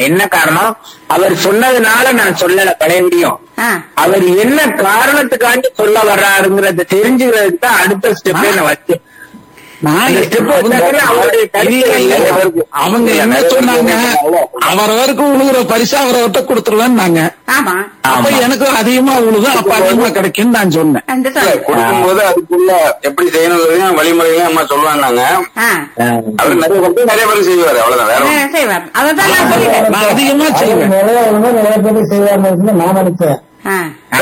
என்ன காரணம் அவர் சொன்னதுனால நான் சொல்லல பழையபடியும் ஆ. அவர் என்ன காரணத்துக்காண்டி சொல்ல வர்றாருங்கிறத தெரிஞ்சுக்கிறதுக்கு தான் அடுத்த ஸ்டெப்பே நான் வச்சேன் நான் அந்த step வச்சாக்கவே அவருடைய கருத்து இல்ல, இல்ல. அவருக்கு. அவங்க என்ன சொன்னாங்க அவரவருக்கு உழுகுற பரிசு அவரவர்கிட்ட கொடுத்துருவேன்னாங்க ஆமா அப்ப எனக்கு அதிகமா உழுது அப்ப அதிகமா கிடைக்கும்னு நான் சொன்னேன் அந்த இல்ல, சொல் கொடுக்கும்போது அதுக்குள்ள எப்படி செய்யணும் வழிமுறைகளையும் அம்மா சொல்லுவாங்க ஆ அவர் நிறைய பேருக்கு நிறைய பேருக்கு செய்வாரு அவ்வளவுதான் வேற ஒண்ணும் ஆ, செய்வார் அதான் நான் சொல்லிட்டேன் நான் அதிகமா அது செய்வேன் நிறைய வந்து நிறைய பேர் செய்வாங்க இருக்குன்னு நான் நினைச்சேன் ஆ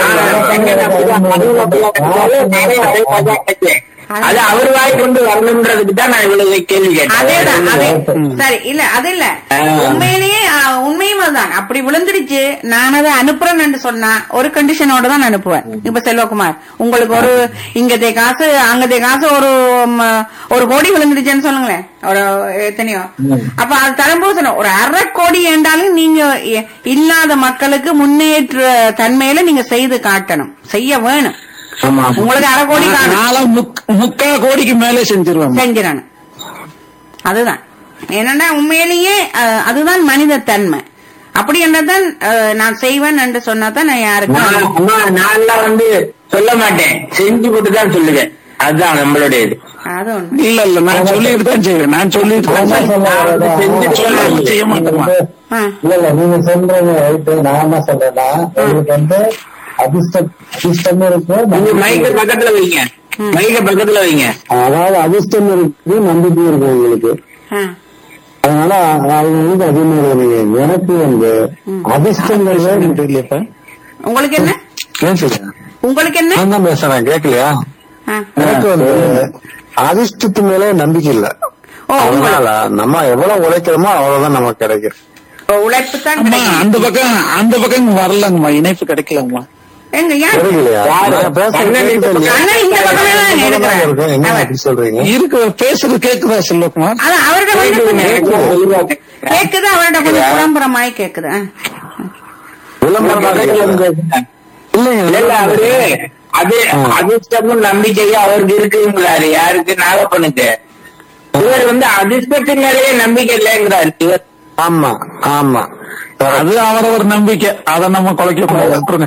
அது அவர் வாய் கொண்டு வரணுன்றதுக்கு தான் நான் இவ்வளவு கேள்வி அதேதான் அதே கேட்டேன் சரி இல்ல அது இல்ல ஆ. உண்மையிலேயே ஆ, உண்மையும் அதுதான் அப்படி விழுந்துடுச்சு நான் அதை அனுப்புறேன்னு சொன்னா ஒரு கண்டிஷனோட தான் அனுப்புவேன் இப்ப செல்வகுமார் உங்களுக்கு ஒரு இங்கதே காசு அங்கதே காசு ஒரு ம், ஒரு கோடி விழுந்துடுச்சுன்னு சொல்லுங்களேன் ஒரு எத்தனையோ அப்ப அது தரும்போது சொன்ன ஒரு அரை கோடி என்றாலும் நீங்க இ- இல்லாத மக்களுக்கு முன்னேற்ற தன்மையில நீங்க செய்து காட்டணும் செய்ய வேணும் ஆமா உங்களுக்கு அரை கோடி காணும் நானும் முக்- முக்கா கோடிக்கு மேலே செஞ்சிருவேன் செஞ்சிடணும் அதுதான் என்னன்னா உண்மையிலேயே அஹ், அதுதான் மனித தன்மை அப்படி என்னதான் அஹ், நான் செய்வேன் என்று சொன்னா தான் நான் நான் யாருக்கும் அம்மா நான்லாம் வந்து சொல்ல மாட்டேன் செஞ்சு போட்டு தான் சொல்லுவேன் அதுதான் நம்மளுடைய இது அது ஒண்ணு இல்ல இல்ல நான் சொல்லிட்டு தான் செய்வேன் நான் சொல்லிட்டு தான் செய்வேன். நான் செஞ்சு சொல்லாம செய்ய மாட்டேமா ஆ. இல்ல இல்ல நீங்க சொல்றீங்க ரைட்டு நான் என்ன சொல்றேன்னா உங்களுக்கு வந்து அதிர்ஷ்டம் அதிர்ஷ்டமும் இருக்கு நீங்க மைக்க பக்கத்துல வைங்க மைக்க பக்கத்துல வைங்க அதாவது அதிர்ஷ்டம் இருக்கு நம்பிக்கை இருக்கு உங்களுக்கு ஆ. அதனால அவங்க வந்து அதிகமா எழுதுறீங்க எனக்கு வந்து அதிர்ஷ்டங்கிறது தெரியலையப்பா உங்களுக்கு என்ன உங்களுக்கு என்ன நான் தான் பேசுறேன் கேட்கலையா ஆ. எனக்கு வந்து அதிர்ஷ்டத்து மேல நம்பிக்கை இல்ல ஓ உங்க- அதனால நம்ம எவ்வளவு உழைக்கிறோமோ அவ்வளவுதான் நமக்கு கிடைக்கும் ஓ, உழைப்பு தான் அம்மா கிடைக்கும். அந்த பக்கம் அந்த பக்கம் வரலங்கம்மா இணைப்பு கிடைக்கலங்கம்மா எங்க ஏன் கிடைக்கலையா யாரு? நான் பேசுறது கண்ணன் இந்த கேட்கலையா? பக்கம் அண்ணன் இந்த பக்கமே தான் இந்த பக்கம் இருக்கிறார். இருக்கேன். என்ன அவர். அப்படி சொல்றீங்க இருக்கு பேசுறது கேக்குதா செல்வகுமார் அது அவர்கிட்ட வந்து கொஞ்சம் கேக்குது அவர்கிட்ட கொஞ்சம் புறம்புறமாய் கேக்குது ஆ. விளம்பரம் இல்லைங்க இல்ல இல்ல அவரு அது அதிர்ஷ்டமும் நம்பிக்கையும் அவருக்கு இருக்குங்கிறாரு யாருக்கு நாகப்பனுக்கு இவர் வந்து அதிர்ஷ்டத்தின் மேலேயே நம்பிக்கை இல்லைங்கிறாரு இவர் ஆமா ஆமா அது அவரவர் நம்பிக்கை அதை நம்ம குலைக்க கூடாது விட்டுருங்க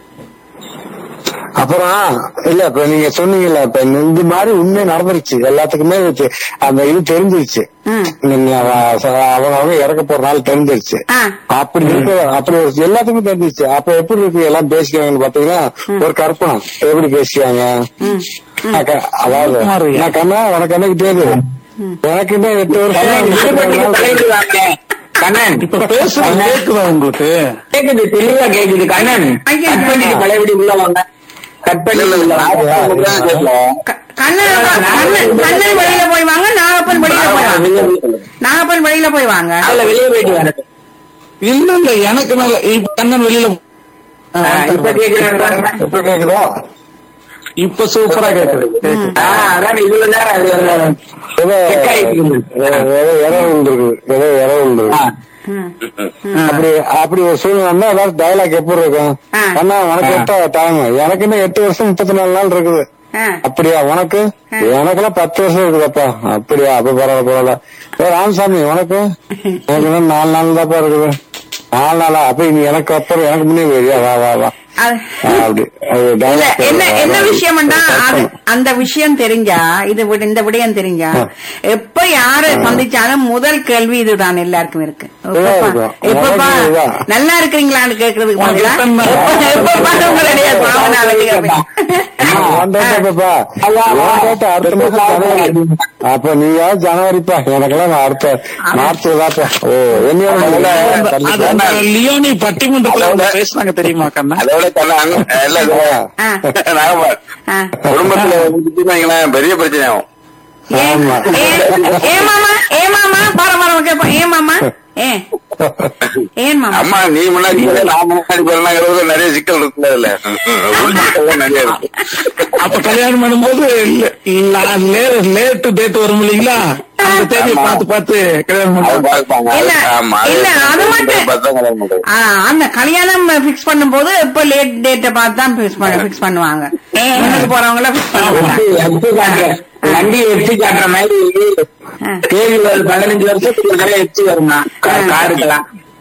அப்புறம் இல்ல இப்ப நீங்க சொன்னீங்கல்ல இப்ப இந்த மாதிரி உண்மை நடந்துருச்சு எல்லாத்துக்குமே இது அந்த இது தெரிஞ்சிருச்சு ம். நீங்க அவ- ச- அவங்க அவங்க இறக்க போற நாள் தெரிஞ்சிருச்சு ஆ. அப்படி இருக்க அப்படி ஒரு எல்லாத்துக்குமே தெரிஞ்சிருச்சு அப்ப எப்படி இருக்கு எல்லாம் பேசிக்கிறாங்கன்னு பாத்தீங்கன்னா ஒரு கற்பனை எப்படி பேசிக்காங்க நான் க- அதாவது குமார் ஐயா. நான் கண்ணா உனக்கு எனக்கு தெரியுது எனக்கு இன்னும் எட்டு கண்ணன், விடுபட்டுக்கு வருஷம் தலையிட்டு வாங்க. கண்ணன் இப்ப பேசுறது கேக்குதா உங்களுக்கு கேக்குது தெளிவா கேக்குது கண்ணன் ஐயா. கட் பண்ணிட்டு பழையபடி உள்ள வாங்க கட் பண்ணி உள்ள வாங்க. க- கண்ணன் கண்ணன் கண்ணன் வெளியில போய் வாங்க நாகப்பன் வெளியில போய் வாங்க நாகப்பன் வெளியில போய் வாங்க அதுல வெளியே போயிட்டு வரது இல்ல இல்ல எனக்கு நல்ல இப்ப கண்ணன் வெளியில ஆ, இப்ப கேக்குறாங்க இப்ப கேக்குதா இப்ப சூப்பரா கேக்குது அதான் இவ்வளவு நேரம் அது ஏதோ check ஆயிட்டு இருந்தது. ஏதோ ஏதோ இடம் விழுந்துருக்கு ஏதோ இடம் விழுந்துருக்கு ம். அப்படி அப்படி ஒரு சூழ்நிலை ஏதாவது டயலாக் எப்படி இருக்கும் ஆ. அண்ணா உனக்கு எட்ட டைம் எனக்கு இன்னும் எட்டு வருஷம் முப்பத்தி நாலு நாள் இருக்குது ஆ. அப்படியா உனக்கு எனக்கெல்லாம் பத்து வருஷம் இருக்குதாப்பா அப்படியா அப்ப பரவாயில்ல பரவாயில்ல ஏ ராமசாமி உனக்கு எனக்கு இன்னும் நாலு நாள் தான்ப்பா இருக்குது நாலு நாளா அப்ப நீ எனக்கு அப்புறம் எனக்கு முன்னே வரியா வா வா வா அது- ஆ, அப்படி அது இல்ல dialogue என்ன என்ன அது விஷயம்டா அது கற்பனை. அந்த விஷயம் தெரிஞ்சா இது விட- இந்த விடயம் தெரிஞ்சா எப்ப யாரு சந்திச்சாலும் முதல் கேள்வி இதுதான் எல்லாருக்கும் இருக்கு இதுதான் எப்பப்பா இருக்கும். எப்பப்பா எனக்கு இதுதான். நல்லா இருக்கிறீங்களான்னு கேக்குறதுக்கு உனக்கு பதிலா எத்தனை நாள்? எப்ப- எப்பப்பா உங்களுடைய பாவனாவை கேட்பீங்க. உன் date எப்பப்பா? உன் date அடுத்த மாசம் ஜனவரி. அப்ப நீயா ஜனவரிப்பா எனக்கெல்லாம் நான் அடுத்த மார்ச் தாப்பா ஓ என்னையோட முதல்ல அது அந்த தள்ளிட்டா. லியோனி பட்டிமன்றத்துல அவங்க பேசுனாங்க தெரியுமா கண்ணா அதோட கண்ணன் இல்ல இது ஆ. நாகப்பன் ஆ. குடும்பத்துல வந்துச்சுன்னு வைங்களேன், பெரிய பிரச்சனை ஆகும் ஏன் ஆமா. ஏன் ஏன் மாமா ஏன் மாமா பார பார கேட்போம் ஏன் மாமா ஏன் ஏன் மாமா அம்மா நீ முன்னாடி போற, நான் முன்னாடி போறேன்னாங்கிறது நிறைய சிக்கல் இருக்குல்ல இதுல உள்சிக்கல் நிறைய இருக்கு அப்ப கல்யாணம் பண்ணும்போது லேட் டேட் வரும் இல்லைங்களா அந்த தேதியை பார்த்து பார்த்து கல்யாணம் அது பண்ணுவாங்க பார்ப்பாங்க இல்ல, ஆமா இல்ல, அது மட்டும். பார்த்தா கல்யாணம் பண்றது ஆ, அந்த கல்யாணம் பிக்ஸ் பண்ணும்போது இப்ப லேட் டேட்டை பார்த்து தான் பிக்ஸ் பண்ண பிக்ஸ் பண்ணுவாங்க முன்னுக்கு போறவங்கள பிக்ஸ் பண்ண மாட்டாங்க. எடுத்து காட்டுறேன் வண்டி எடுத்து காட்டுற மாதிரி தேதி ஒரு பதினஞ்சு வருஷத்துக்கு நிறைய எச்சு வருமா கா- காருக்கெல்லாம்